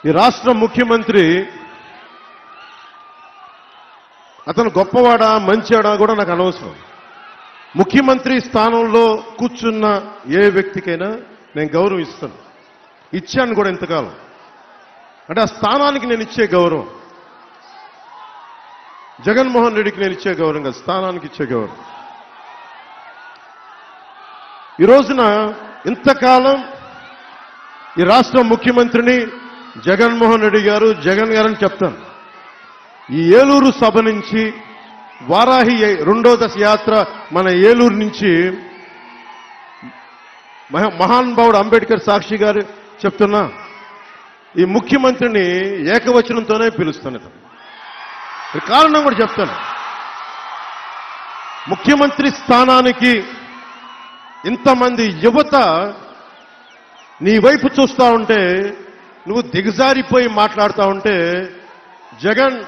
ఈ రాష్ట్ర ముఖ్యమంత్రి అతను గొప్పవాడా మంచివాడా కూడా నాకు అనవసరం ముఖ్యమంత్రి స్థానంలో కూర్చున్న ఏ వ్యక్తికైనా నేను గౌరవం ఇస్తాను ఇచ్చాను కూడా ఇంతకాలం అంటే ఆ స్థానానికి నేను ఇచ్చే గౌరవం జగన్మోహన్ రెడ్డికి నేను ఇచ్చే గౌరవం కాదు స్థానానికి ఇచ్చే గౌరవం ఈ రోజున ఇంతకాలం ఈ రాష్ట్ర ముఖ్యమంత్రిని జగన్మోహన్ రెడ్డి గారు జగన్ గారని చెప్తాను ఈ ఏలూరు సభ నుంచి వారాహి రెండో దశ యాత్ర మన ఏలూరు నుంచి మహా- మహానుభావుడు అంబేద్కర్ సాక్షి గారు చెప్తున్నా ఈ ముఖ్యమంత్రిని ఏకవచనంతోనే పిలుస్తాను కారణం కూడా చెప్తాను ముఖ్యమంత్రి స్థానానికి ఇంతమంది యువత నీ వైపు చూస్తా ఉంటే నువ్వు దిగజారిపోయి మాట్లాడుతా ఉంటే జగన్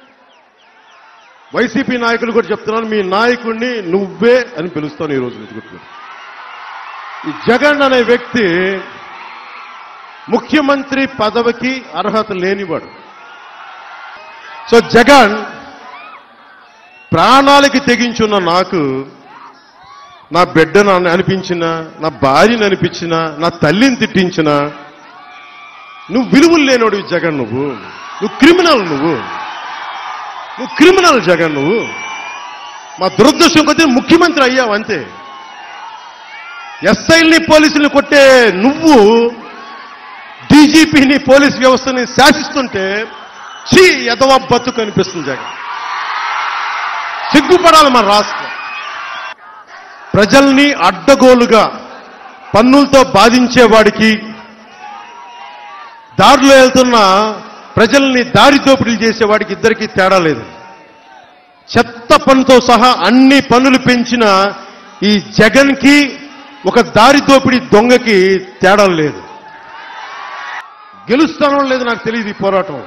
వైసీపీ నాయకులు కూడా చెప్తున్నాను మీ నాయకుడిని నువ్వే అని పిలుస్తాను ఈ రోజు గుర్తు ఈ జగన్ అనే వ్యక్తి ముఖ్యమంత్రి పదవికి అర్హత లేనివాడు సో జగన్ ప్రాణాలకి తెగించున్న నాకు నా బిడ్డను అన- అనిపించిన నా భార్యను అనిపించిన నా తల్లిని తిట్టించిన నువ్వు విలువలు లేనోడు జగన్ నువ్వు నువ్వు క్రిమినల్ నువ్వు నువ్వు క్రిమినల్ జగన్ నువ్వు మా దురదృష్టం కొద్దీ ముఖ్యమంత్రి అయ్యావు అంతే ఎస్ఐల్ని పోలీసుల్ని కొట్టే నువ్వు డీజీపీని పోలీస్ వ్యవస్థని శాసిస్తుంటే చీ ఎదవ బతుకు అనిపిస్తుంది జగన్ సిగ్గుపడాలి మన రాష్ట్రం ప్రజల్ని అడ్డగోలుగా పన్నులతో బాధించేవాడికి దారిలో వెళ్తున్న ప్రజల్ని దారి దోపిడీలు చేసేవాడికి ఇద్దరికి తేడా లేదు చెత్త పన్నుతో సహా అన్ని పన్నులు పెంచిన ఈ జగన్కి ఒక దారి దోపిడీ దొంగకి తేడా లేదు గెలుస్తానో లేదో నాకు తెలియదు ఈ పోరాటం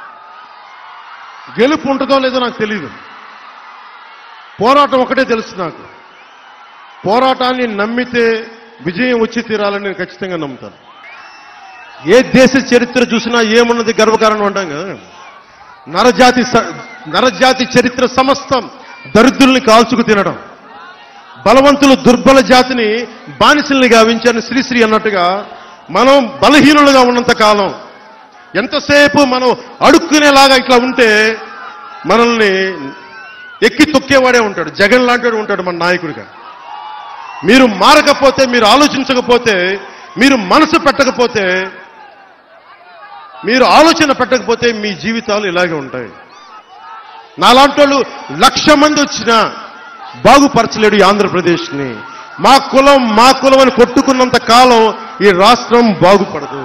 గెలుపు ఉంటుందో లేదో నాకు తెలియదు పోరాటం ఒకటే తెలుసు నాకు పోరాటాన్ని నమ్మితే విజయం వచ్చి తీరాలని నేను ఖచ్చితంగా నమ్ముతాను ఏ దేశ చరిత్ర చూసినా ఏమున్నది గర్వకారణం అంటాం కదా నరజాతి స- నరజాతి చరిత్ర సమస్తం దరిద్రుల్ని కాల్చుకు తినడం బలవంతులు దుర్బల జాతిని బానిసల్ని గావించారని శ్రీశ్రీ అన్నట్టుగా మనం బలహీనులుగా ఉన్నంత కాలం ఎంతసేపు మనం అడుక్కునేలాగా ఇట్లా ఉంటే మనల్ని ఎక్కి తొక్కేవాడే ఉంటాడు జగన్ లాంటి ఉంటాడు మన నాయకుడిగా మీరు మారకపోతే మీరు ఆలోచించకపోతే మీరు మనసు పెట్టకపోతే మీరు ఆలోచన పెట్టకపోతే మీ జీవితాలు ఇలాగే ఉంటాయి నాలాంటి వాళ్ళు లక్ష మంది వచ్చినా బాగుపరచలేడు ఈ ఆంధ్రప్రదేశ్ని మా కులం మా కులం అని కొట్టుకున్నంత కాలం ఈ రాష్ట్రం బాగుపడదు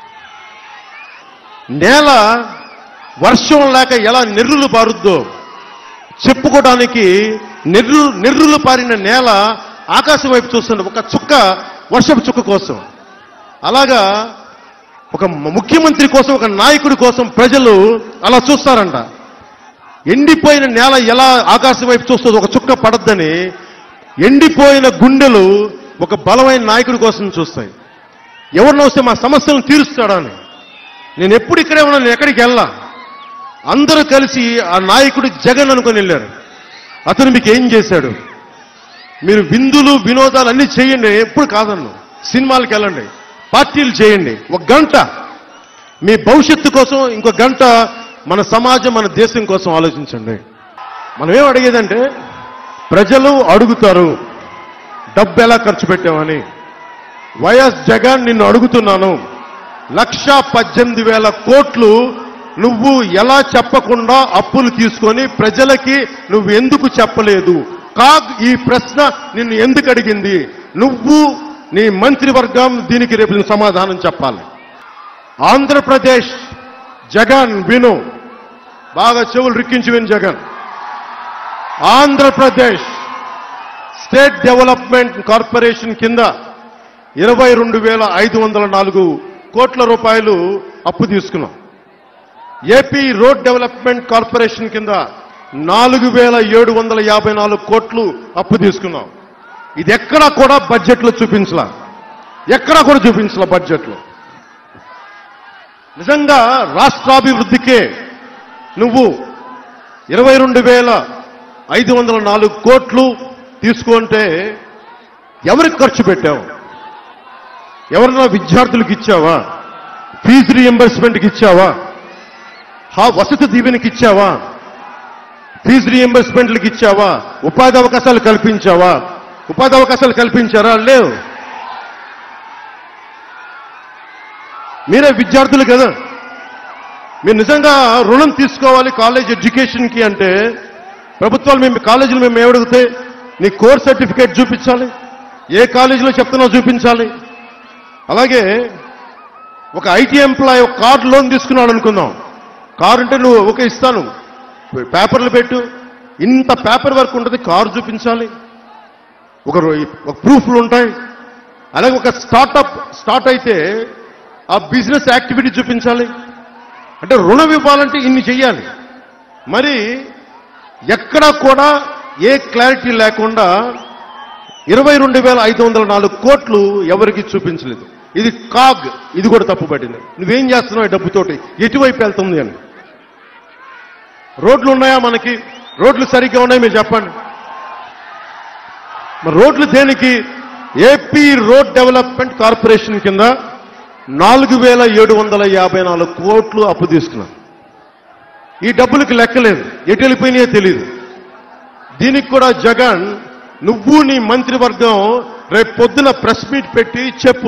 నేల వర్షం లేక ఎలా నెర్రులు పారుద్దో చెప్పుకోవడానికి నెర్రు నెర్రులు పారిన నేల ఆకాశం వైపు చూస్తుంది ఒక చుక్క వర్షపు చుక్క కోసం అలాగా ఒక ముఖ్యమంత్రి కోసం ఒక నాయకుడి కోసం ప్రజలు అలా చూస్తారంట ఎండిపోయిన నేల ఎలా ఆకాశం వైపు చూస్తుందో ఒక చుక్క పడద్దని ఎండిపోయిన గుండెలు ఒక బలమైన నాయకుడి కోసం చూస్తాయి ఎవరిని వస్తే మా సమస్యలను తీరుస్తాడా అని నేను ఎప్పుడు ఇక్కడే ఉన్నా నేను ఎక్కడికి వెళ్ళా అందరూ కలిసి ఆ నాయకుడు జగన్ అనుకొని వెళ్ళారు అతను మీకు ఏం చేశాడు మీరు విందులు వినోదాలు అన్ని చేయండి నేను ఎప్పుడు కాదన్ను సినిమాలకు వెళ్ళండి పార్టీలు చేయండి ఒక గంట మీ భవిష్యత్తు కోసం ఇంకో గంట మన సమాజం మన దేశం కోసం ఆలోచించండి మనం ఏం అడిగేదంటే ప్రజలు అడుగుతారు డబ్బు ఎలా ఖర్చు పెట్టామని వైఎస్ జగన్ నిన్ను అడుగుతున్నాను లక్ష పద్దెనిమిది వేల కోట్లు నువ్వు ఎలా చెప్పకుండా అప్పులు తీసుకొని ప్రజలకి నువ్వు ఎందుకు చెప్పలేదు కాగ్ ఈ ప్రశ్న నిన్ను ఎందుకు అడిగింది నువ్వు నీ మంత్రివర్గం దీనికి రేపు నువ్వు సమాధానం చెప్పాలి ఆంధ్రప్రదేశ్ జగన్ విను బాగా చెవులు రిక్కించి విను Jagan Andhra Pradesh state development corporation కింద ఇరవై రెండు వేల ఐదు వందల నాలుగు కోట్ల రూపాయలు అప్పు తీసుకున్నాం ఏపీ రోడ్ డెవలప్మెంట్ కార్పొరేషన్ కింద నాలుగు వేల ఏడు వందల యాభై నాలుగు కోట్లు అప్పు తీసుకున్నాం ఇది ఎక్కడా కూడా బడ్జెట్లో చూపించలా ఎక్కడా కూడా చూపించలా బడ్జెట్లో నిజంగా రాష్ట్రాభివృద్ధికే నువ్వు ఇరవై రెండు వేల ఐదు వందల నాలుగు కోట్లు తీసుకుంటే ఎవరికి ఖర్చు పెట్టావు ఎవరన్నా విద్యార్థులకు ఇచ్చావా ఫీజు రీఎంబర్స్మెంట్కి ఇచ్చావా హా వసతి దీవెనకి ఇచ్చావా ఫీజు రీఎంబర్స్మెంట్లకు ఇచ్చావా ఉపాధి అవకాశాలు కల్పించావా ఉపాధి అవకాశాలు కల్పించారా లేవు మీరే విద్యార్థులు కదా మీరు నిజంగా రుణం తీసుకోవాలి కాలేజ్ ఎడ్యుకేషన్కి అంటే ప్రభుత్వాలు మేము కాలేజీలు మేము ఏమడిగితే నీ కోర్స్ సర్టిఫికేట్ చూపించాలి ఏ కాలేజీలో చెప్తున్నావు చూపించాలి అలాగే ఒక ఐటీ ఎంప్లాయ్ ఒక కార్ లోన్ తీసుకున్నాడు అనుకుందాం కారు అంటే నువ్వు ఓకే ఇస్తాను పేపర్లు పెట్టు ఇంత పేపర్ వర్క్ ఉంటుంది కారు చూపించాలి ఒక రో- ఒక ప్రూఫ్లు ఉంటాయి అలాగే ఒక స్టార్టప్ స్టార్ట్ అయితే ఆ బిజినెస్ యాక్టివిటీ చూపించాలి అంటే రుణం ఇవ్వాలంటే ఇన్ని చెయ్యాలి మరి ఎక్కడా కూడా ఏ క్లారిటీ లేకుండా ఇరవై రెండు వేల ఐదు వందల నాలుగు కోట్లు ఎవరికి చూపించలేదు ఇది కాగ్ ఇది కూడా తప్పు పట్టింది నువ్వేం చేస్తున్నావు ఈ డబ్బుతోటి ఎటువైపు వెళ్తుంది అని రోడ్లు ఉన్నాయా మనకి రోడ్లు సరిగ్గా ఉన్నాయి మీరు చెప్పండి మరి రోడ్లు దేనికి ఏపీ రోడ్ డెవలప్మెంట్ కార్పొరేషన్ కింద నాలుగు వేల ఏడు వందల యాభై నాలుగు కోట్లు అప్పు తీసుకున్నాం ఈ డబ్బులకి లెక్కలేదు ఎటు వెళ్ళిపోయినాయో తెలియదు దీనికి కూడా జగన్ నువ్వు నీ మంత్రివర్గం రేపు పొద్దున ప్రెస్ మీట్ పెట్టి చెప్పు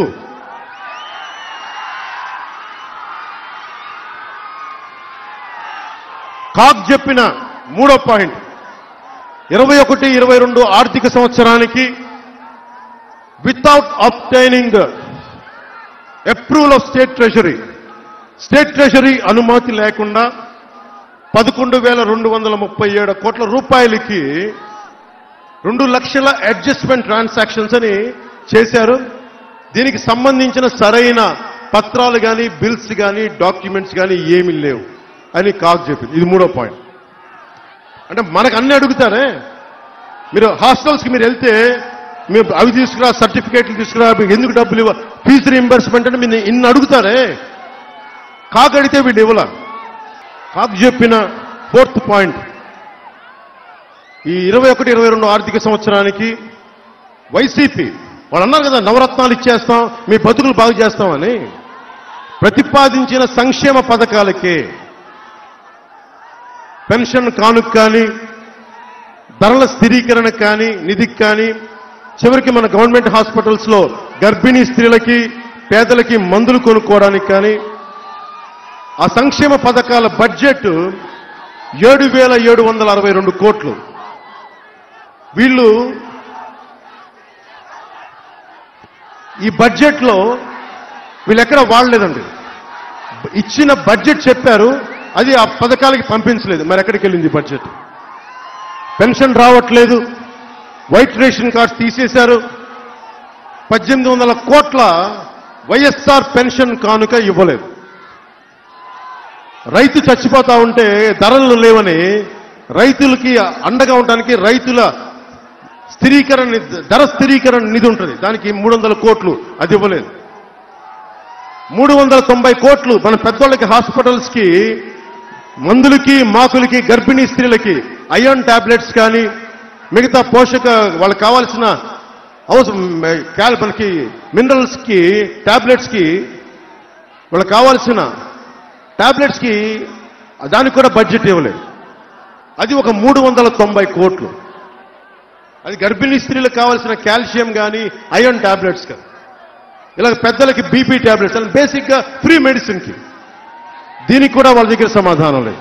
కాక్ చెప్పిన మూడో పాయింట్ ఇరవై ఒకటి ఇరవై రెండు ఆర్థిక సంవత్సరానికి without obtaining approval of state treasury state treasury అనుమతి లేకుండా పదకొండు వేల రెండు వందల ముప్పై ఏడు కోట్ల రూపాయలకి రెండు లక్షల అడ్జస్ట్మెంట్ ట్రాన్సాక్షన్స్ అని చేశారు దీనికి సంబంధించిన సరైన పత్రాలు కానీ బిల్స్ కానీ డాక్యుమెంట్స్ కానీ ఏమీ లేవు అని కాకు చెప్పింది ఇది మూడో పాయింట్ అంటే మనకు అన్ని అడుగుతారే మీరు హాస్టల్స్కి మీరు వెళ్తే మీరు అవి తీసుకురా సర్టిఫికేట్లు తీసుకురా మీకు ఎందుకు డబ్బులు ఇవ్వ ఫీజు రీంబర్స్మెంట్ అంటే మీరు ఇన్ని అడుగుతారే కాకు అడిగితే వీళ్ళు ఇవ్వాల కాకు చెప్పిన ఫోర్త్ పాయింట్ ఈ ఇరవై ఒకటి ఇరవై రెండు ఆర్థిక సంవత్సరానికి వైసీపీ వాళ్ళు అన్నారు కదా నవరత్నాలు ఇచ్చేస్తాం మీ బతుకులు బాగు చేస్తామని ప్రతిపాదించిన సంక్షేమ పథకాలకే పెన్షన్ కానుక కానీ ధరల స్థిరీకరణ కానీ నిధికి కానీ చివరికి మన గవర్నమెంట్ హాస్పిటల్స్ లో గర్భిణీ స్త్రీలకి పేదలకి మందులు కొనుక్కోవడానికి కానీ ఆ సంక్షేమ పథకాల బడ్జెట్ ఏడు వేల ఏడు వందల అరవై రెండు కోట్లు వీళ్ళు ఈ బడ్జెట్లో వీళ్ళు ఎక్కడ వాడలేదండి ఇచ్చిన బడ్జెట్ చెప్పారు అది ఆ పథకాలకి పంపించలేదు మరి ఎక్కడికి వెళ్ళింది బడ్జెట్ పెన్షన్ రావట్లేదు వైట్ రేషన్ కార్డ్స్ తీసేశారు పద్దెనిమిది వందల కోట్ల వైఎస్ఆర్ పెన్షన్ కానుక ఇవ్వలేదు రైతు చచ్చిపోతా ఉంటే ధరలు లేవని రైతులకి అండగా ఉండడానికి రైతుల స్థిరీకరణ నిధి- ధర స్థిరీకరణ నిధి ఉంటుంది దానికి మూడు వందల కోట్లు అది ఇవ్వలేదు మూడు వందల తొంభై కోట్లు మన పెద్దోళ్ళకి హాస్పిటల్స్ కి మందులకి మాకులకి గర్భిణీ స్త్రీలకి అయాన్ టాబ్లెట్స్ కానీ మిగతా పోషక వాళ్ళకి కావాల్సిన అవసరం క్యాల్ మనకి మినరల్స్ కి టాబ్లెట్స్ కి వాళ్ళకి కావాల్సిన టాబ్లెట్స్ కి దానికి కూడా బడ్జెట్ ఇవ్వలేదు అది ఒక మూడు వందల తొంభై కోట్లు అది గర్భిణీ స్త్రీలకు కావాల్సిన కాల్షియం కానీ ఐరన్ టాబ్లెట్స్ కానీ ఇలా పెద్దలకి బీపీ టాబ్లెట్స్ అని బేసిక్గా ఫ్రీ మెడిసిన్కి దీనికి కూడా వాళ్ళ దగ్గర సమాధానం లేదు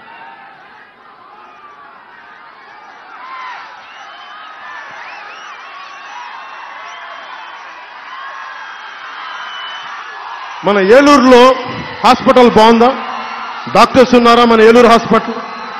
మన ఏలూరులో హాస్పిటల్ బాగుందా డాక్టర్స్ ఉన్నారా మన ఏలూరు హాస్పిటల్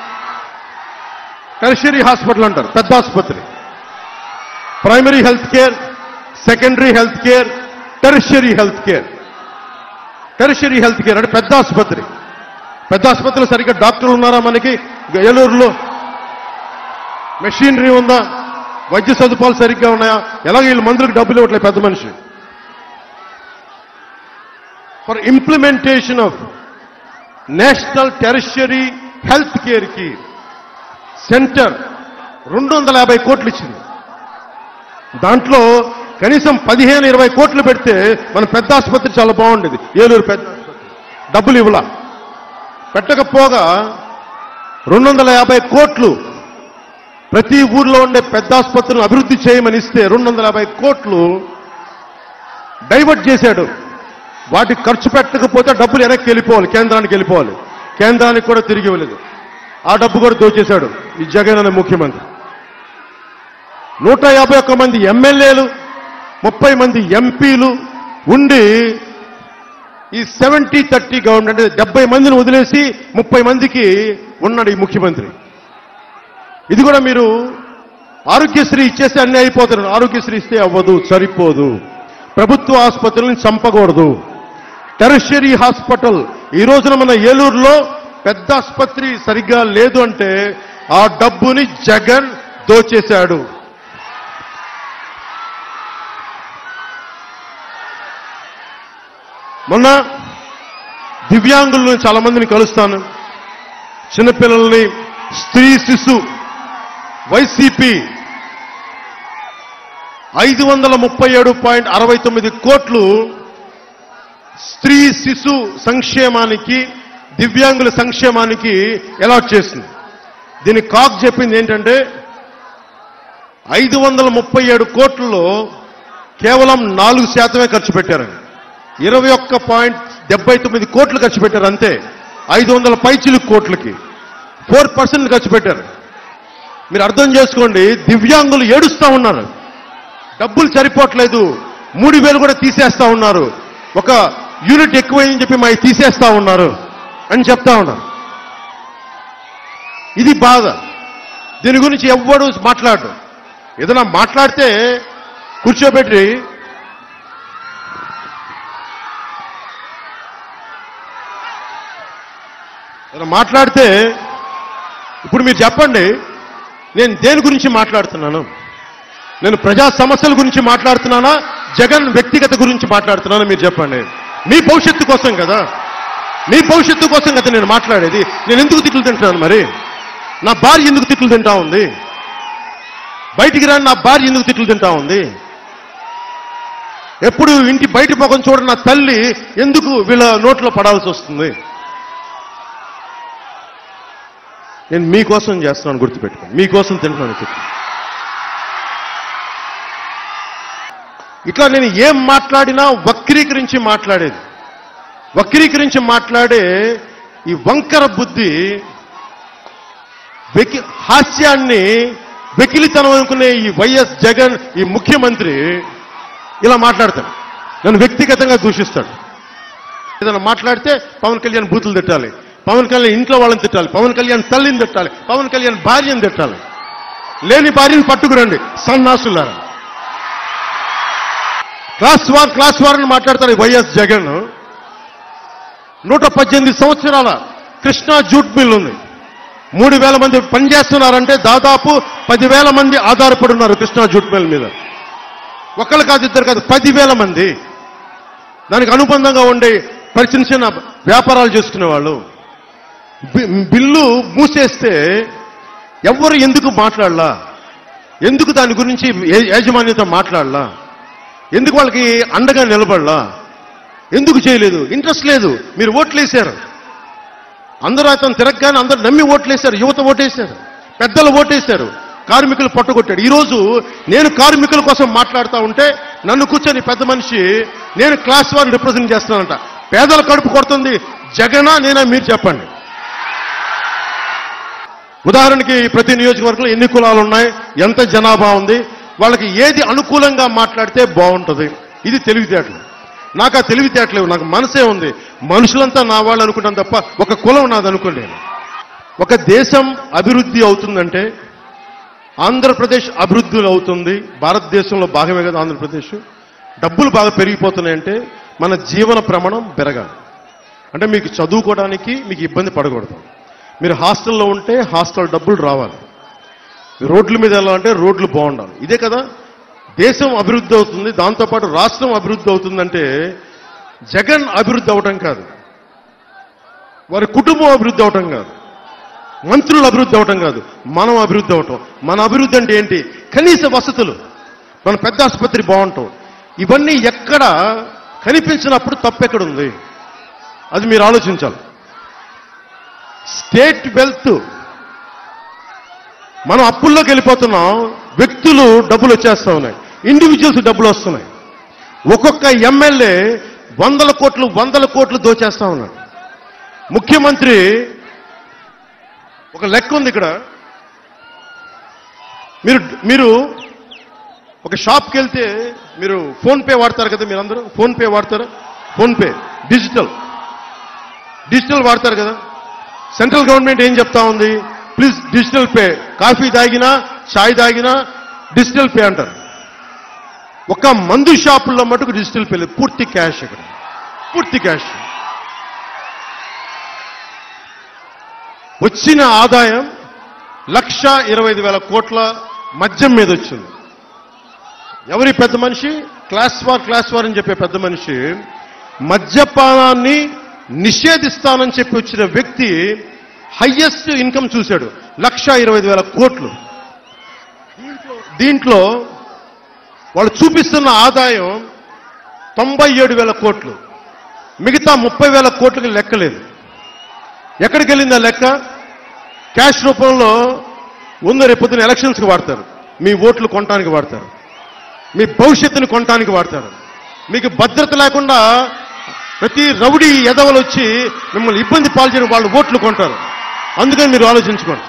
టెరిషరీ హాస్పిటల్ అంటారు పెద్ద ఆసుపత్రి primary health care secondary health care tertiary health care tertiary health care అంటే పెద్ద ఆసుపత్రి పెద్ద ఆసుపత్రిలో సరిగ్గా డాక్టర్లు ఉన్నారా మనకి ఏలూరులో మెషినరీ ఉందా వైద్య సదుపాయాలు సరిగ్గా ఉన్నాయా ఎలాగ వీళ్ళు మందులకు డబ్బులు ఇవ్వట్లేదు పెద్ద మనిషి for implementation of national tertiary health కేర్కి సెంటర్ రెండు వందల యాభై కోట్లు ఇచ్చింది దాంట్లో కనీసం పదిహేను ఇరవై కోట్లు పెడితే మన పెద్ద ఆసుపత్రి చాలా బాగుండేది ఏలూరు పెద్ద ఆసుపత్రి డబ్బులు ఇవ్వలా పెట్టకపోగా రెండు వందల యాభై కోట్లు ప్రతి ఊర్లో ఉండే పెద్ద ఆసుపత్రులను అభివృద్ధి చేయమని ఇస్తే రెండు వందల యాభై కోట్లు డైవర్ట్ చేశాడు వాటికి ఖర్చు పెట్టకపోతే డబ్బులు వెనక్కి వెళ్ళిపోవాలి కేంద్రానికి వెళ్ళిపోవాలి కేంద్రానికి కూడా తిరిగి ఇవ్వలేదు ఆ డబ్బు కూడా దోచేశాడు ఈ జగన్ అనే ముఖ్యమంత్రి నూట యాభై ఒక్క మంది ఎమ్మెల్యేలు ముప్పై మంది ఎంపీలు ఉండి ఈ సెవెంటీ థర్టీ గవర్నమెంట్ అంటే డెబ్బై మందిని వదిలేసి ముప్పై మందికి ఉన్నాడు ఈ ముఖ్యమంత్రి ఇది కూడా మీరు ఆరోగ్యశ్రీ ఇచ్చేస్తే అన్నీ అయిపోతారు ఆరోగ్యశ్రీ ఇస్తే అవ్వదు సరిపోదు ప్రభుత్వ ఆసుపత్రులను చంపకూడదు టెరిషరీ హాస్పిటల్ ఈ రోజున మన ఏలూరులో పెద్ద ఆసుపత్రి సరిగ్గా లేదు అంటే ఆ డబ్బుని జగన్ దోచేశాడు మొన్న దివ్యాంగులను చాలా మందిని కలుస్తాను చిన్నపిల్లల్ని స్త్రీ శిశు వైసీపీ ఐదు వందల ముప్పై ఏడు పాయింట్ అరవై తొమ్మిది కోట్లు స్త్రీ శిశు సంక్షేమానికి దివ్యాంగుల సంక్షేమానికి అలాట్ చేసింది దీనికి కాక్ చెప్పింది ఏంటంటే ఐదు వందల ముప్పై ఏడు కోట్లలో కేవలం నాలుగు శాతమే ఖర్చు పెట్టారని ఇరవై ఒక్క పాయింట్ డెబ్బై తొమ్మిది కోట్లు ఖర్చు పెట్టారు అంతే ఐదు వందల పైచిలు కోట్లకి ఫోర్ పర్సెంట్ ఖర్చు పెట్టారు మీరు అర్థం చేసుకోండి దివ్యాంగులు ఏడుస్తా ఉన్నారు డబ్బులు సరిపోవట్లేదు మూడు వేలు కూడా తీసేస్తా ఉన్నారు ఒక యూనిట్ ఎక్కువైందని చెప్పి మావి తీసేస్తా ఉన్నారు అని చెప్తా ఉన్నారు ఇది బాధ దీని గురించి ఎవ్వడు మాట్లాడు ఏదైనా మాట్లాడితే కూర్చోబెట్టి ఏదైనా మాట్లాడితే ఇప్పుడు మీరు చెప్పండి నేను దేని గురించి మాట్లాడుతున్నాను నేను ప్రజా సమస్యల గురించి మాట్లాడుతున్నానా జగన్ వ్యక్తిగత గురించి మాట్లాడుతున్నానా మీరు చెప్పండి మీ భవిష్యత్తు కోసం కదా మీ భవిష్యత్తు కోసం కదా నేను మాట్లాడేది నేను ఎందుకు తిట్లు తింటున్నాను మరి నా భార్య ఎందుకు తిట్లు తింటా ఉంది బయటికి రాని నా భార్య ఎందుకు తిట్లు తింటా ఉంది ఎప్పుడు ఇంటి బయట ముఖం చూడని నా తల్లి ఎందుకు వీళ్ళ నోట్లో పడాల్సి వస్తుంది నేను మీకోసం చేస్తున్నాను గుర్తుపెట్టుకోండి మీకోసం తింటున్నాను తిట్లు ఇట్లా నేను ఏం మాట్లాడినా వక్రీకరించి మాట్లాడేది వక్రీకరించి మాట్లాడే ఈ వంకర బుద్ధి వెకి హాస్యాన్ని వెకిలితనం అనుకునే ఈ వైఎస్ జగన్ ఈ ముఖ్యమంత్రి ఇలా మాట్లాడతాడు నన్ను వ్యక్తిగతంగా దూషిస్తాడు ఏదైనా మాట్లాడితే పవన్ కళ్యాణ్ బూతులు తిట్టాలి పవన్ కళ్యాణ్ ఇంట్లో వాళ్ళని తిట్టాలి పవన్ కళ్యాణ్ తల్లిని తిట్టాలి పవన్ కళ్యాణ్ భార్యను తిట్టాలి లేని భార్యను పట్టుకురండి సన్నాసులారా క్లాస్ వార్ క్లాస్ వార్ అని మాట్లాడతాడు ఈ వైఎస్ జగన్ నూట పద్దెనిమిది సంవత్సరాల కృష్ణా జూట్ మిల్ ఉంది మూడు వేల మంది పనిచేస్తున్నారంటే దాదాపు పదివేల మంది ఆధారపడి ఉన్నారు కృష్ణా జూట్ మిల్ మీద ఒకళ్ళు కాదు ఇద్దరు కాదు పదివేల మంది దానికి అనుబంధంగా ఉండే పరి చిన్న చిన్న వ్యాపారాలు చేసుకునే వాళ్ళు బి- బిల్లు మూసేస్తే ఎవ్వరు ఎందుకు మాట్లాడలా ఎందుకు దాని గురించి ఏ- యాజమాన్యత మాట్లాడలా ఎందుకు వాళ్ళకి అండగా నిలబడలా ఎందుకు చేయలేదు ఇంట్రెస్ట్ లేదు మీరు ఓట్లేశారు అందరూ అతను తిరగగానే అందరూ నమ్మి ఓట్లేశారు యువత ఓటేశారు పెద్దలు ఓటేశారు కార్మికులు పట్టుకొట్టాడు ఈరోజు నేను కార్మికుల కోసం మాట్లాడుతూ ఉంటే నన్ను కూర్చొని పెద్ద మనిషి నేను క్లాస్ వారిని రిప్రజెంట్ చేస్తానంట పేదల కడుపు కొడుతుంది జగనా నేనా మీరు చెప్పండి ఉదాహరణకి ప్రతి నియోజకవర్గంలో ఎన్ని కులాలు ఉన్నాయి ఎంత జనాభా ఉంది వాళ్ళకి ఏది అనుకూలంగా మాట్లాడితే బాగుంటుంది ఇది తెలివితేటలు నాకు ఆ తెలివితేటలేవు నాకు మనసే ఉంది మనుషులంతా నా వాళ్ళు అనుకుంటాను తప్ప ఒక కులం నాది అనుకోలేను ఒక దేశం అభివృద్ధి అవుతుందంటే ఆంధ్రప్రదేశ్ అభివృద్ధి అవుతుంది భారతదేశంలో భాగమే కదా ఆంధ్రప్రదేశ్ డబ్బులు బాగా పెరిగిపోతున్నాయంటే మన జీవన ప్రమాణం పెరగాలి అంటే మీకు చదువుకోవడానికి మీకు ఇబ్బంది పడకూడదు మీరు హాస్టల్లో ఉంటే హాస్టల్ డబ్బులు రావాలి రోడ్ల మీద వెళ్ళాలంటే రోడ్లు బాగుండాలి ఇదే కదా దేశం అభివృద్ధి అవుతుంది దాంతోపాటు రాష్ట్రం అభివృద్ధి అవుతుందంటే జగన్ అభివృద్ధి అవటం కాదు వారి కుటుంబం అభివృద్ధి అవటం కాదు మంత్రులు అభివృద్ధి అవటం కాదు మనం అభివృద్ధి అవటం మన అభివృద్ధి అంటే ఏంటి కనీస వసతులు మన పెద్ద ఆసుపత్రి బాగుంటాం ఇవన్నీ ఎక్కడ కనిపించినప్పుడు తప్పెక్కడ ఉంది అది మీరు ఆలోచించాలి స్టేట్ వెల్త్ మనం అప్పుల్లోకి వెళ్ళిపోతున్నాం వ్యక్తులు డబ్బులు వచ్చేస్తా ఉన్నాయి ఇండివిజువల్స్ డబ్బులు వస్తున్నాయి ఒక్కొక్క ఎమ్మెల్యే వందల కోట్లు వందల కోట్లు దోచేస్తా ఉన్నాడు ముఖ్యమంత్రి ఒక లెక్క ఉంది ఇక్కడ మీరు మీరు ఒక షాప్కి వెళ్తే మీరు ఫోన్ పే వాడతారు కదా మీరందరూ ఫోన్ పే వాడతారా ఫోన్ పే డిజిటల్ డిజిటల్ వాడతారు కదా సెంట్రల్ గవర్నమెంట్ ఏం చెప్తా ఉంది ప్లీజ్ డిజిటల్ పే కాఫీ తాగినా చాయ్ తాగినా డిజిటల్ పే అంటారు ఒక మందు షాపుల్లో మటుకు డిజిటల్ పే లేదు పూర్తి క్యాష్ ఇక్కడ పూర్తి క్యాష్ వచ్చిన ఆదాయం లక్ష ఇరవై ఐదు వేల కోట్ల మద్యం మీద వచ్చింది ఎవరి పెద్ద మనిషి క్లాస్ వార్ క్లాస్ వార్ అని చెప్పే పెద్ద మనిషి మద్యపానాన్ని నిషేధిస్తానని చెప్పి వచ్చిన వ్యక్తి హయ్యెస్ట్ ఇన్కమ్ చూశాడు లక్ష ఇరవై ఐదు వేల కోట్లు దీంట్లో వాళ్ళు చూపిస్తున్న ఆదాయం తొంభై ఏడు వేల కోట్లు మిగతా ముప్పై వేల కోట్లకి లెక్కలేదు ఎక్కడికి వెళ్ళింది ఆ లెక్క క్యాష్ రూపంలో ఉంది రేపొద్దున ఎలక్షన్స్కి వాడతారు మీ ఓట్లు కొనడానికి వాడతారు మీ భవిష్యత్తుని కొనడానికి వాడతారు మీకు భద్రత లేకుండా ప్రతి రౌడీ ఎదవలు వచ్చి మిమ్మల్ని ఇబ్బంది పాల్చేయడం వాళ్ళు ఓట్లు కొంటారు అందుకని మీరు ఆలోచించుకోండి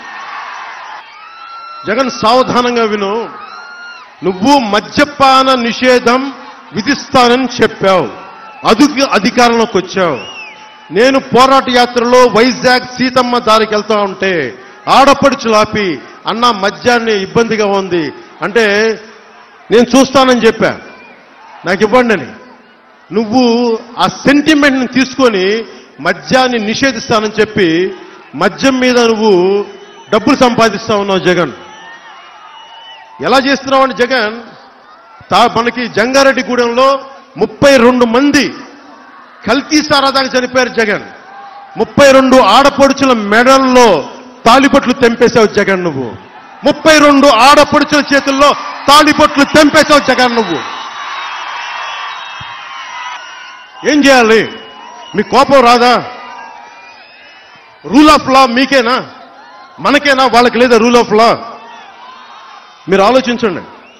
జగన్ సావధానంగా విను నువ్వు మద్యపాన నిషేధం విధిస్తానని చెప్పావు అదుకు అధికారంలోకి వచ్చావు నేను పోరాట యాత్రలో వైజాగ్ సీతమ్మ దారికి వెళ్తా ఉంటే ఆడపడుచులాపి అన్న మద్యాన్ని ఇబ్బందిగా ఉంది అంటే నేను చూస్తానని చెప్పా నాకు ఇవ్వండి అని నువ్వు ఆ సెంటిమెంట్ని తీసుకొని మద్యాన్ని నిషేధిస్తానని చెప్పి మద్యం మీద నువ్వు డబ్బులు సంపాదిస్తా ఉన్నావు జగన్ ఎలా చేస్తున్నావు అంటే జగన్ తా మనకి జంగారెడ్డిగూడెంలో ముప్పై రెండు మంది కల్తీ సారాదాకా చనిపోయారు జగన్ ముప్పై రెండు ఆడపడుచుల మెడల్లో తాలిపట్లు తెంపేశావు జగన్ నువ్వు ముప్పై రెండు ఆడపడుచుల చేతుల్లో తాలిపట్లు తెంపేశావు జగన్ నువ్వు ఏం చేయాలి మీ కోపం రాదా రూల్ ఆఫ్ లా మీకేనా మనకేనా వాళ్ళకి లేదా రూల్ ఆఫ్ లా మీరు ఆలోచించండి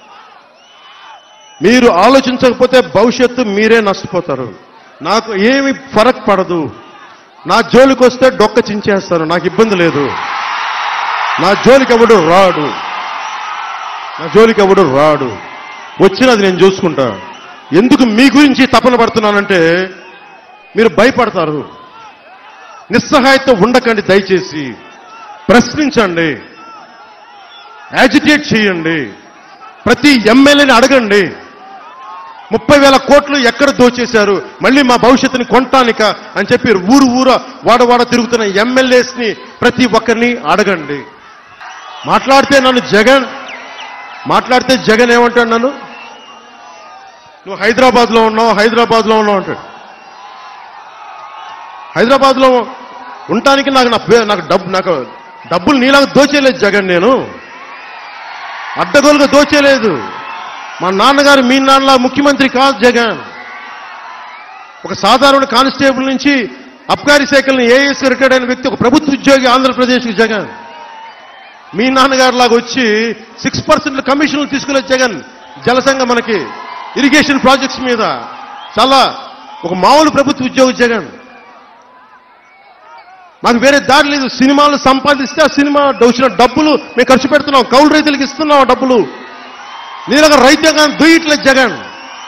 మీరు ఆలోచించకపోతే భవిష్యత్తు మీరే నష్టపోతారు నాకు ఏమి ఫరక్ పడదు నా జోలికి వస్తే డొక్క చించేస్తాను నాకు ఇబ్బంది లేదు నా జోలికి ఎవడు రాడు నా జోలికి ఎవడు రాడు వచ్చినది నేను చూసుకుంటా ఎందుకు మీ గురించి తపన పడుతున్నానంటే మీరు భయపడతారు నిస్సహాయత ఉండకండి దయచేసి ప్రశ్నించండి యాజిటేట్ చేయండి ప్రతి ఎమ్మెల్యేని అడగండి ముప్పై వేల కోట్లు ఎక్కడ దోచేశారు మళ్ళీ మా భవిష్యత్తుని కొనటానిక అని చెప్పి ఊరు ఊర వాడవాడ తిరుగుతున్న ఎమ్మెల్యేస్ ని ప్రతి ఒక్కరిని అడగండి మాట్లాడితే నన్ను జగన్ మాట్లాడితే జగన్ ఏమంటాడు నన్ను నువ్వు హైదరాబాద్ లో ఉన్నావు హైదరాబాద్ లో ఉన్నావు అంటాడు హైదరాబాద్ లో ఉండటానికి నాకు నా పే- నాకు డబ్బు నాకు డబ్బులు నీలాగా దోచేయలేదు జగన్ నేను అడ్డగోలుగా దోచేయలేదు మా నాన్నగారు మీ నాన్నలా ముఖ్యమంత్రి కాదు జగన్ ఒక సాధారణ కానిస్టేబుల్ నుంచి అబ్కారీ శాఖలను ఏఎస్ రిటైర్డ్ అయిన వ్యక్తి ఒక ప్రభుత్వ ఉద్యోగి ఆంధ్రప్రదేశ్కి జగన్ మీ నాన్నగారు లాగా వచ్చి సిక్స్ పర్సెంట్ కమిషన్లు తీసుకునే జగన్ జలసంఘ మనకి ఇరిగేషన్ ప్రాజెక్ట్స్ మీద చాలా ఒక మామూలు ప్రభుత్వ ఉద్యోగి జగన్ మాకు వేరే దారి లేదు సినిమాలు సంపాదిస్తే ఆ సినిమా వచ్చిన డబ్బులు మేము ఖర్చు పెడుతున్నాం కౌలు రైతులకు ఇస్తున్నాం ఆ డబ్బులు నీలాగా రైతాంగా దుయ్యట్లేదు జగన్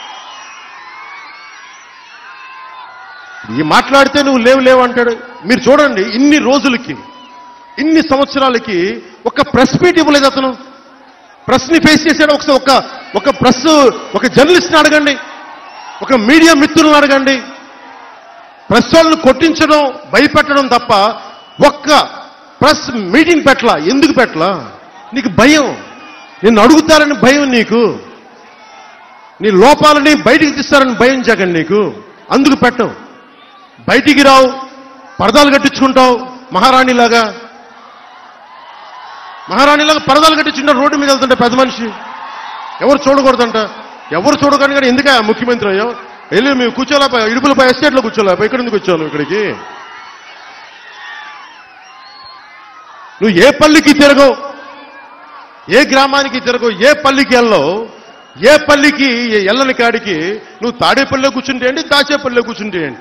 ఈ మాట్లాడితే నువ్వు లేవు లేవు అంటాడు మీరు చూడండి ఇన్ని రోజులకి ఇన్ని సంవత్సరాలకి ఒక ప్రెస్ మీట్ ఇవ్వలేదు అతను ప్రెస్ ని ఫేస్ చేశాడు ఒకసారి ఒక ఒక ప్రెస్ ఒక జర్నలిస్ట్ని అడగండి ఒక మీడియా మిత్రులను అడగండి ప్రెస్ వాళ్ళని కొట్టించడం భయపెట్టడం తప్ప ఒక్క ప్రెస్ మీటింగ్ పెట్టలా ఎందుకు పెట్టలా నీకు భయం నిన్ను అడుగుతారని భయం నీకు నీ లోపాలని బయటికి తీస్తారని భయం జగన్ నీకు అందుకు పెట్టం బయటికి రావు పరదాలు కట్టించుకుంటావు మహారాణిలాగా మహారాణిలాగా పరదాలు కట్టించుకుంటావు రోడ్డు మీద వెళ్తుంటే పెద్ద మనిషి ఎవరు చూడకూడదంట ఎవరు చూడకూడదు కానీ ఎందుక ముఖ్యమంత్రి అయ్యో వెళ్ళి మేము కూర్చోలేపా ఇడుపులపై ఎస్టేట్లో కూర్చోలేపా ఇక్కడ ఎందుకు వచ్చావు నువ్వు ఇక్కడికి నువ్వు ఏ పల్లికి తిరగవు ఏ గ్రామానికి తిరగవు ఏ పల్లికి వెళ్ళవు ఏ పల్లికి ఎల్లని కాడికి నువ్వు తాడేపల్లిలో కూర్చుంటే ఏంటి దాచేపల్లిలో కూర్చుంటే ఏంటి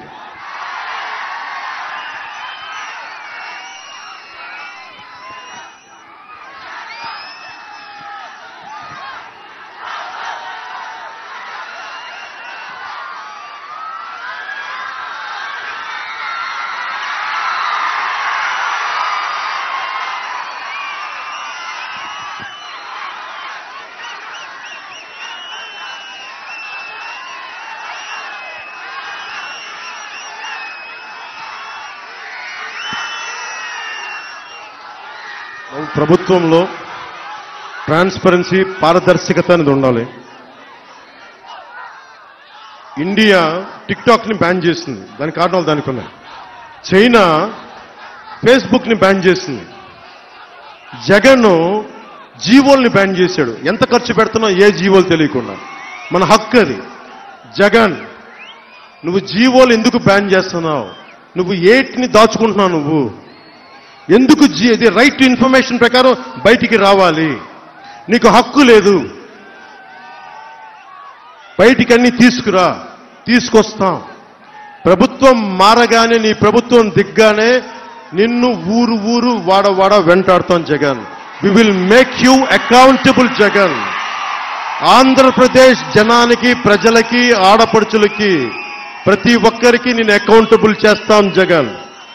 ప్రభుత్వంలో ట్రాన్స్పరెన్సీ పారదర్శకత అనేది ఉండాలి ఇండియా టిక్ టాక్ ని బ్యాన్ చేసింది దాని కారణాలు దానికి ఉన్నాయి చైనా ఫేస్బుక్ ని బ్యాన్ చేసింది జగన్ జీవోల్ని బ్యాన్ చేశాడు ఎంత ఖర్చు పెడుతున్నా ఏ జీవోలు తెలియకుండా మన హక్కు అది జగన్ నువ్వు జీవోలు ఎందుకు బ్యాన్ చేస్తున్నావు నువ్వు ఏటిని దాచుకుంటున్నావు నువ్వు ఎందుకు జీ ఇది రైట్ టు ఇన్ఫర్మేషన్ ప్రకారం బయటికి రావాలి నీకు హక్కు లేదు బయటికి అన్ని తీసుకురా తీసుకొస్తాం ప్రభుత్వం మారగానే నీ ప్రభుత్వం దిగ్గానే నిన్ను ఊరు ఊరు వాడ వాడ వెంటాడుతాం Jagan we will make you accountable Jagan Andhra Pradesh జనానికి ప్రజలకి ఆడపడుచులకి ప్రతి ఒక్కరికి నేను అకౌంటబుల్ చేస్తాం జగన్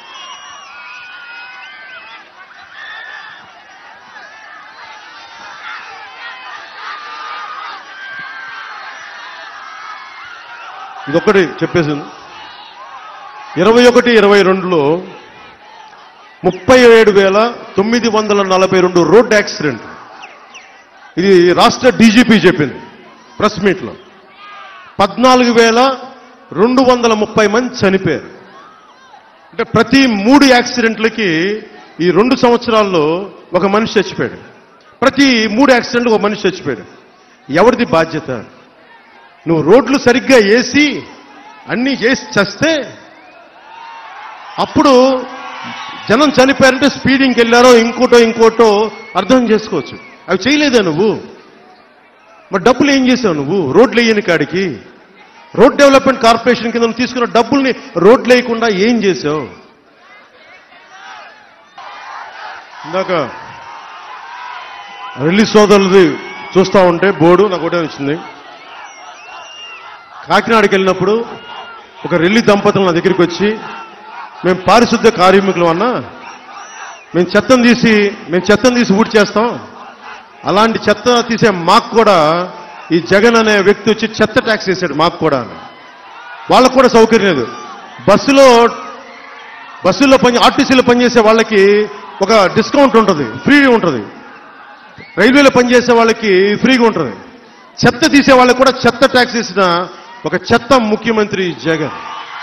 ఇదొక్కటి చెప్పేసింది ఇరవై ఒకటి ఇరవై రెండులో ముప్పై ఏడు వేల తొమ్మిది వందల నలభై రెండు రోడ్ యాక్సిడెంట్ ఇది రాష్ట్ర డీజీపీ చెప్పింది ప్రెస్ మీట్లో పద్నాలుగు వేల రెండు వందల ముప్పై మంది చనిపోయారు అంటే ప్రతి మూడు యాక్సిడెంట్లకి ఈ రెండు సంవత్సరాల్లో ఒక మనిషి చచ్చిపోయాడు ప్రతి మూడు యాక్సిడెంట్లు ఒక మనిషి చచ్చిపోయాడు ఎవరిది బాధ్యత నువ్వు రోడ్లు సరిగ్గా వేసి అన్నీ చేసి చేస్తే అప్పుడు జనం చనిపోయారంటే స్పీడింగ్కి వెళ్ళారో ఇంకోటో ఇంకోటో అర్థం చేసుకోవచ్చు అవి చేయలేదా నువ్వు మరి డబ్బులు ఏం చేసావు నువ్వు రోడ్లు వేయని కాడికి రోడ్ డెవలప్మెంట్ కార్పొరేషన్ కింద నువ్వు తీసుకున్న డబ్బుల్ని రోడ్లు వేయకుండా ఏం చేసావు ఇందాక రిలీజ్ సోదరులది చూస్తా ఉంటే బోర్డు నాకు ఒకటే వచ్చింది కాకినాడకి వెళ్ళినప్పుడు ఒక రెల్లి దంపతులు నా దగ్గరికి వచ్చి మేము పారిశుద్ధ కార్మికులు అన్నా మేము చెత్తను తీసి మేము చెత్తను తీసి ఊడి చేస్తాం అలాంటి చెత్త తీసే మాకు కూడా ఈ జగన్ అనే వ్యక్తి వచ్చి చెత్త ట్యాక్స్ వేసాడు మాకు కూడా అని. వాళ్ళకు కూడా సౌకర్యం లేదు బస్సులో బస్సుల్లో పని ఆర్టీసీలో పనిచేసే వాళ్ళకి ఒక డిస్కౌంట్ ఉంటుంది ఫ్రీ ఉంటుంది రైల్వేలో పనిచేసే వాళ్ళకి ఫ్రీగా ఉంటుంది చెత్త తీసే వాళ్ళకి కూడా చెత్త ట్యాక్స్ వేసిన ఒక చెత్త ముఖ్యమంత్రి జగన్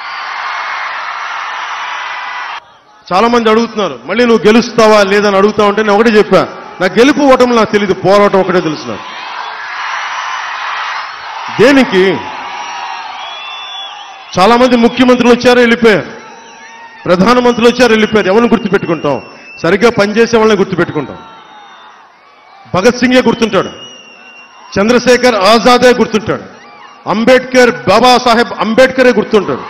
చాలా మంది అడుగుతున్నారు మళ్ళీ నువ్వు గెలుస్తావా లేదని అడుగుతా ఉంటే నేను ఒకటే చెప్పా నా గెలుపు ఓటమి నాకు తెలియదు పోరాటం ఒకటే తెలుసు నాకు దేనికి చాలా మంది ముఖ్యమంత్రులు వచ్చారు వెళ్ళిపోయారు ప్రధానమంత్రులు వచ్చారు వెళ్ళిపోయారు ఎవరిని గుర్తుపెట్టుకుంటాం సరిగ్గా పనిచేసే వాళ్ళని గుర్తుపెట్టుకుంటాం భగత్ సింగే గుర్తుంటాడు చంద్రశేఖర్ ఆజాదే గుర్తుంటాడు అంబేద్కర్ బాబాసాహెబ్ అంబేద్కరే గుర్తుంటాడు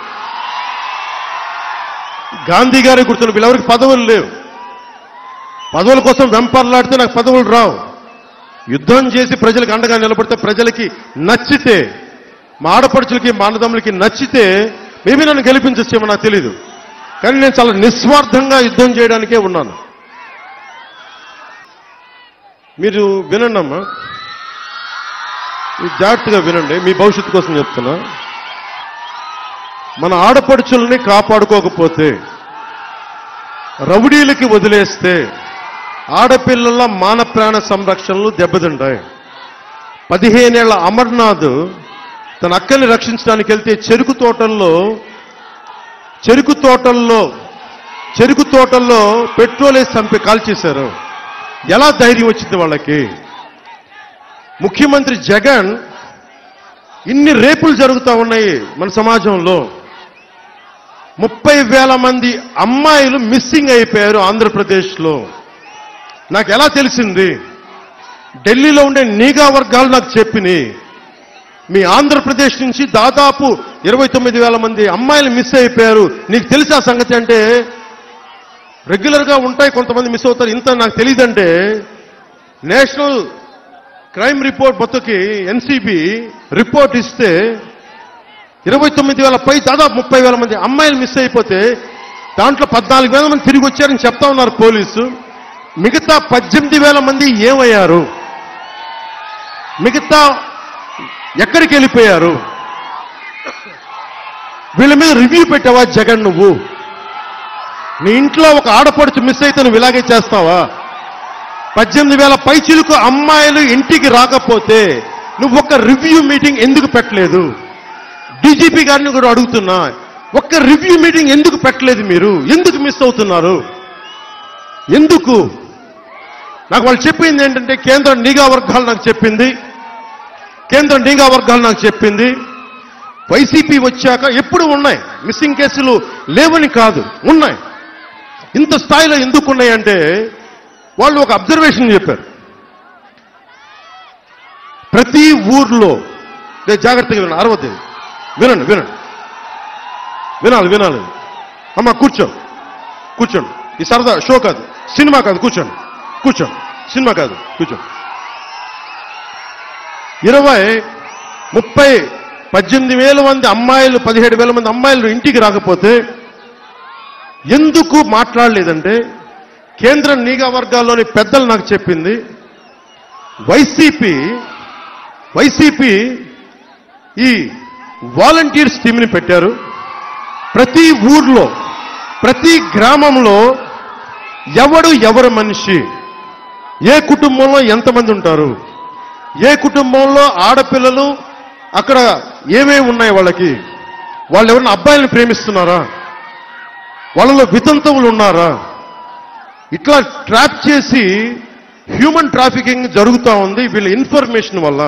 గాంధీ గారే గుర్తుంటాడు వీళ్ళెవరికి పదవులు లేవు పదవుల కోసం వెంపర్లాడితే నాకు పదవులు రావు యుద్ధం చేసి ప్రజలకు అండగా నిలబడితే ప్రజలకి నచ్చితే మా ఆడపడుచులకి మా అన్నదమ్ములకి నచ్చితే మేబీ నన్ను గెలిపించచ్చేమో నాకు తెలీదు కానీ నేను చాలా నిస్వార్థంగా యుద్ధం చేయడానికే ఉన్నాను మీరు వినండి అమ్మా మీరు జాగ్రత్తగా వినండి మీ భవిష్యత్తు కోసం చెప్తున్నా మన ఆడపడుచుల్ని కాపాడుకోకపోతే రౌడీలకి వదిలేస్తే ఆడపిల్లల మాన ప్రాణ సంరక్షణలు దెబ్బతింటాయి పదిహేనేళ్ల అమర్నాథ్ తన అక్కల్ని రక్షించడానికి వెళ్తే చెరుకు తోటల్లో చెరుకు తోటల్లో చెరుకు తోటల్లో పెట్రోల్ వేసి చంపి కాల్చేశారు ఎలా ధైర్యం వచ్చింది వాళ్ళకి ముఖ్యమంత్రి జగన్ ఇన్ని రేపులు జరుగుతూ ఉన్నాయి మన సమాజంలో ముప్పై వేల మంది అమ్మాయిలు మిస్సింగ్ అయిపోయారు ఆంధ్రప్రదేశ్లో నాకు ఎలా తెలిసింది ఢిల్లీలో ఉండే నీగా వర్గాలు నాకు చెప్పినాయి మీ ఆంధ్రప్రదేశ్ నుంచి దాదాపు ఇరవై తొమ్మిది వేల మంది అమ్మాయిలు మిస్ అయిపోయారు నీకు తెలిసా సంగతి అంటే రెగ్యులర్గా ఉంటాయి కొంతమంది మిస్ అవుతారు ఇంత నాకు తెలియదంటే నేషనల్ క్రైమ్ రిపోర్ట్ బతుకి ఎన్సీబీ రిపోర్ట్ ఇస్తే ఇరవై తొమ్మిది వేల పై దాదాపు ముప్పై వేల మంది అమ్మాయిలు మిస్ అయిపోతే దాంట్లో పద్నాలుగు వేల మంది తిరిగి వచ్చారని చెప్తా ఉన్నారు పోలీసు మిగతా పద్దెనిమిది వేల మంది ఏమయ్యారు మిగతా ఎక్కడికి వెళ్ళిపోయారు వీళ్ళ మీద రివ్యూ పెట్టావా జగన్ నువ్వు నీ ఇంట్లో ఒక ఆడపడుచు మిస్ అయితే నువ్వు ఇలాగే చేస్తావా పద్దెనిమిది వేల పైచిలకు అమ్మాయిలు ఇంటికి రాకపోతే నువ్వు ఒక రివ్యూ మీటింగ్ ఎందుకు పెట్టలేదు డీజీపీ గారిని కూడా అడుగుతున్నా ఒక్క రివ్యూ మీటింగ్ ఎందుకు పెట్టలేదు మీరు ఎందుకు మిస్ అవుతున్నారు ఎందుకు నాకు వాళ్ళు చెప్పింది ఏంటంటే కేంద్ర నిఘా వర్గాలు నాకు చెప్పింది కేంద్ర నిఘా వర్గాలు నాకు చెప్పింది వైసీపీ వచ్చాక ఎప్పుడు ఉన్నాయి మిస్సింగ్ కేసులు లేవని కాదు ఉన్నాయి ఇంత స్థాయిలో ఎందుకు ఉన్నాయంటే వాళ్ళు ఒక అబ్జర్వేషన్ చెప్పారు ప్రతి ఊర్లో లే, జాగ్రత్తగా వినండి అరవద్దు వినండి వినండి వినాలి వినాలి అమ్మ కూర్చో కూర్చోండి ఈ సరదా షో కాదు సినిమా కాదు కూర్చోండి కూర్చోండి సినిమా కాదు కూర్చోండి ఇరవై ముప్పై పద్దెనిమిది వేల మంది అమ్మాయిలు పదిహేడు వేల మంది అమ్మాయిలు ఇంటికి రాకపోతే ఎందుకు మాట్లాడలేదంటే కేంద్ర నిఘా వర్గాల్లోని పెద్దలు నాకు చెప్పింది వైసీపీ వైసీపీ ఈ వాలంటీర్స్ టీంని పెట్టారు ప్రతి ఊర్లో ప్రతి గ్రామంలో ఎవడు ఎవరు మనిషి ఏ కుటుంబంలో ఎంతమంది ఉంటారు ఏ కుటుంబంలో ఆడపిల్లలు అక్కడ ఏమేమి ఉన్నాయి వాళ్ళకి వాళ్ళు ఎవరైనా అబ్బాయిలను ప్రేమిస్తున్నారా వాళ్ళలో వితంతువులు ఉన్నారా ఇట్లా ట్రాప్ చేసి హ్యూమన్ ట్రాఫికింగ్ జరుగుతూ ఉంది వీళ్ళ ఇన్ఫర్మేషన్ వల్ల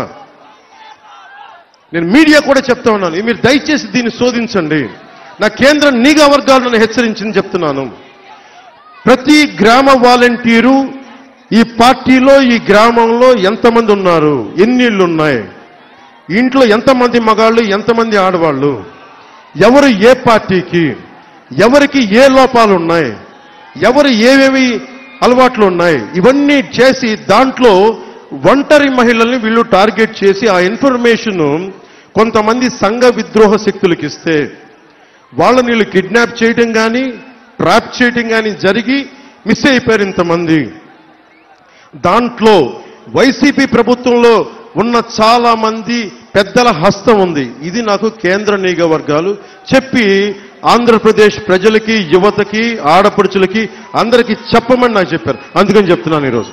నేను మీడియా కూడా చెప్తా ఉన్నాను మీరు దయచేసి దీన్ని శోధించండి నా కేంద్ర నిఘా వర్గాలను హెచ్చరించింది చెప్తున్నాను ప్రతి గ్రామ వాలంటీరు ఈ పార్టీలో ఈ గ్రామంలో ఎంతమంది ఉన్నారు ఎన్ని ఇళ్ళు ఉన్నాయి ఇంట్లో ఎంతమంది మగాళ్ళు ఎంతమంది ఆడవాళ్ళు ఎవరు ఏ పార్టీకి ఎవరికి ఏ లోపాలు ఉన్నాయి ఎవరు ఏవేవి అలవాట్లు ఉన్నాయి ఇవన్నీ చేసి దాంట్లో ఒంటరి మహిళల్ని వీళ్ళు టార్గెట్ చేసి ఆ ఇన్ఫర్మేషన్ కొంతమంది సంఘ విద్రోహ శక్తులకు ఇస్తే వాళ్ళని వీళ్ళు కిడ్నాప్ చేయడం కానీ ట్రాప్ చేయడం కానీ జరిగి మిస్ అయిపోయారు ఇంతమంది దాంట్లో వైసీపీ ప్రభుత్వంలో ఉన్న చాలా మంది పెద్దల హస్తం ఉంది ఇది నాకు కేంద్ర నిఘా వర్గాలు చెప్పి ఆంధ్రప్రదేశ్ ప్రజలకి యువతకి ఆడపడుచులకి అందరికీ చెప్పమని నాకు చెప్పారు అందుకని చెప్తున్నాను ఈరోజు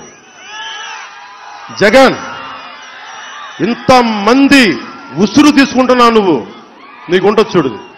జగన్ ఇంతమంది ఉసురు తీసుకుంటున్నావు నువ్వు నీకు ఉంటుంది చూడు